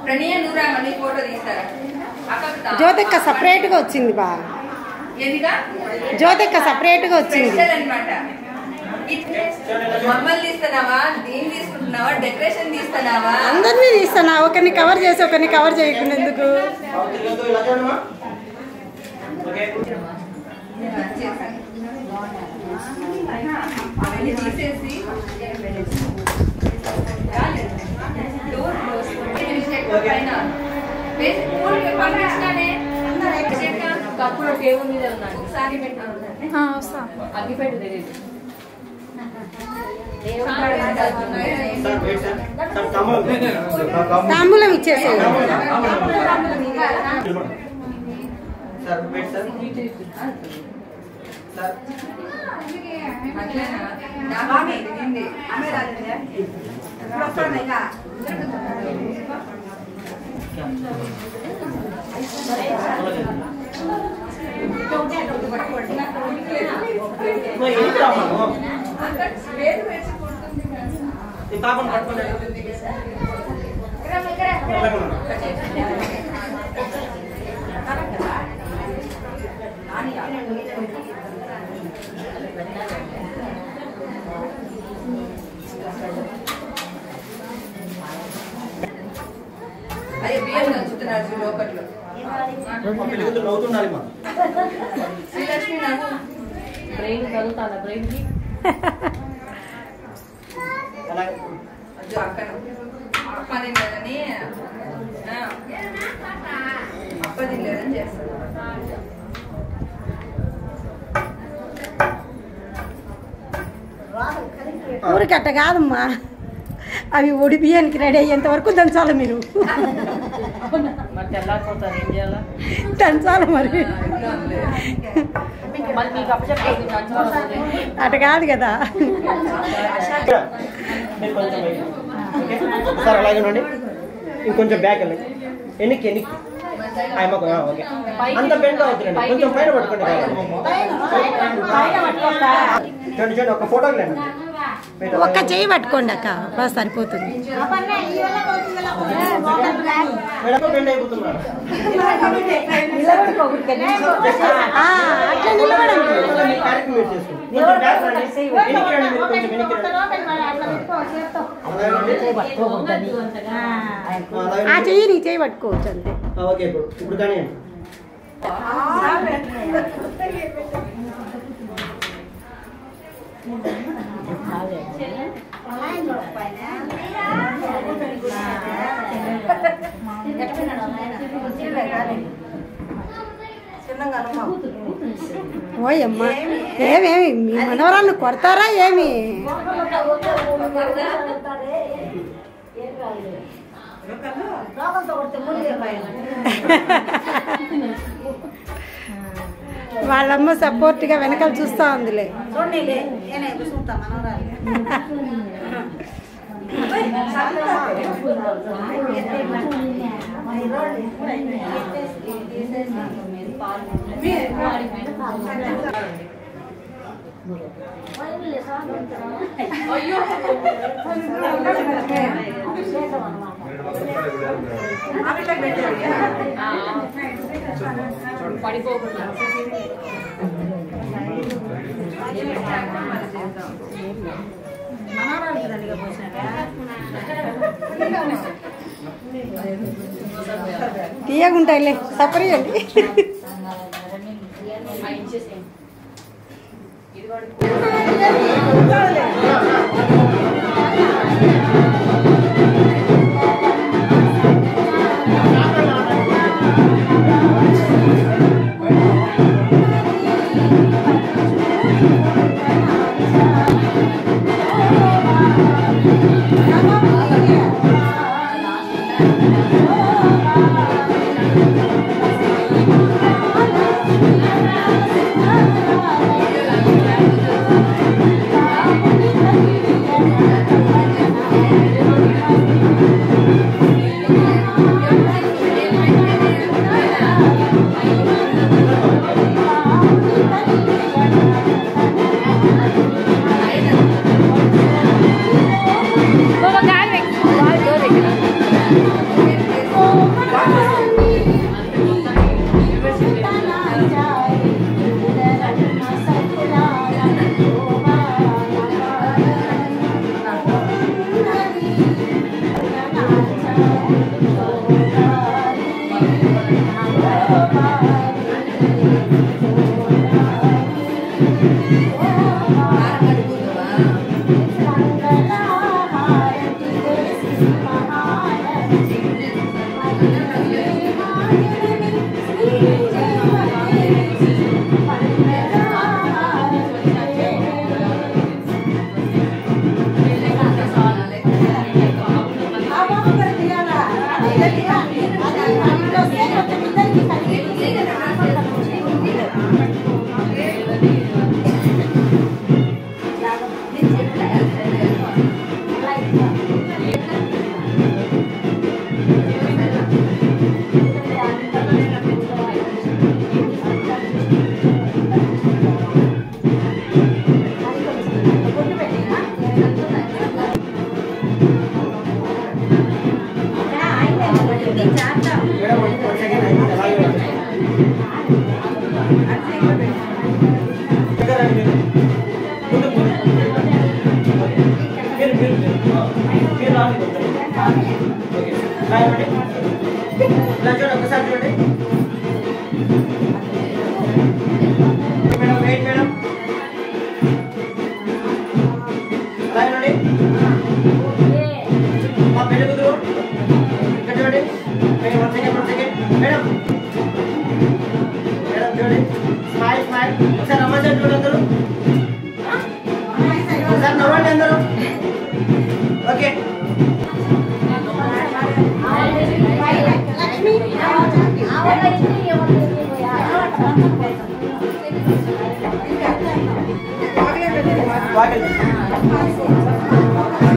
ప్రణయ నూరా money photo తీస్తారా అక్క జ్యోతిక్క సపరేట్గా వచ్చింది బా ఏదిగా జ్యోతిక్క సపరేట్గా వచ్చింది స్పెషల్ అన్నమాట మమ్మల్ని తీస్తున్నావా దీన్ని తీసుకుంటున్నావా డెకరేషన్ తీస్తున్నావా అందరినీ తీస్తాను ఒకరిని కవర్ చేసి ఒకరిని కవర్ చేయకుండా ఎందుకు అవన్నీ తీసేసి డోర్ క్లోజ్ పైన వేసి పూలు పంపించినానే కప్పుడు టేబుల్ మీద ఉన్నాడు ఒకసారి పెట్టాను అగ్గిపెట్టు తెలియదు తాంబూలం ఇచ్చేసాను సార్ వెయిట్ సార్ సార్ అట్లేనా నాకు తెలియంది నువ్వు ఎనికి రామ్మా అక్కడ వేరు వేసి కొడుతుంది ఈ పాపను పట్టుకోండి అదే బియ్యం నంచుతున్నారు చూడు ఒకట్లో పిల్లలు నవ్వుతుండాలి మా శ్రీలక్ష్మి నాకు బ్రెయిన్ కదులుతాను బ్రెయిన్ కి అలాగే అది అక్కడ అప్ప తినలేదని ఆ, అప్ప తినలేదని చేస్తాడు ఊరికి అట్ట కాదమ్మా అవి ఒడి బియ్యానికి రెడీ అయ్యేంత వరకు దంచాలి మీరు మరి తెల్లారిపోతారు ఏం చేయాలా దంచాలి మరి మళ్ళీ మీకు అప్పచెప్పేది నంచుకోవాలి అట్ట కాదు కదా మీరు కొంచెం వెయిట్. ఓకే? సార్ అలాగే ఉండండి ఇంకొంచెం బ్యాక్ వెళ్ళండి ఎన్నికి ఎన్నికి ఆయమ్మకు ఆ, ఓకే అంత బెండ్ అవుతుందండి కొంచెం పైన పట్టుకోండి చూడండి చూడండి ఒక ఫోటోకి లేండి వెయిట్ ఒక్క అలాగే. చెయ్యి పట్టుకోండి అక్క బస్ సరిపోతుంది మేడం బెండ్ అయిపోతున్నారు ఆ, అట్లా నిలబడండి మీ క్యారెక్టర్ మీరు చేసుకోండి కొంచెం బ్యాక్ రండి ఎన్నికి రండి మీరు కొంచెం ఎన్నికి రండి అలాగే రండి. ఆ, అలాగే ఆ రండి. చెయ్యి నీ చెయ్యి పట్టుకోవచ్చు అంతే ఆ, ఓకే ఇప్పుడు ఇప్పుడు కానీ ఓయమ్మా ఏమేమి మీ మనవరాళ్ళు కొడతారా ఏమి వాళ్ళమ్మ సపోర్ట్గా వెనకాల చూస్తా ఉందిలే పడిపోకుండా తీయగుంటాయిలే సపరేయండి ఆ ఇచ్చేసేయండి ఆ మేడం వన్ సెకండ్ అలాగే ఉండండి. దగ్గర రండి మీరు. ముందుకు ముందుకు. మీరు మీరు మీరు. మీరు రాండి కొంచెం. ఓకే ఇలా ఇవ్వండి. ఇలా చూడండి ఒకసారి చూడండి మేడం వెయిట్ మేడం ఇలా ఇవ్వండి మా పెళ్లి కూతురు ఇక్కడ చూడండి madam one second one second madam madam చూడండి స్మైల్ స్మైల్ ఒకసారి నవ్వండి చూడండి అందరూ ఒకసారి నవ్వండి అందరూ ఓకే వాకింగ్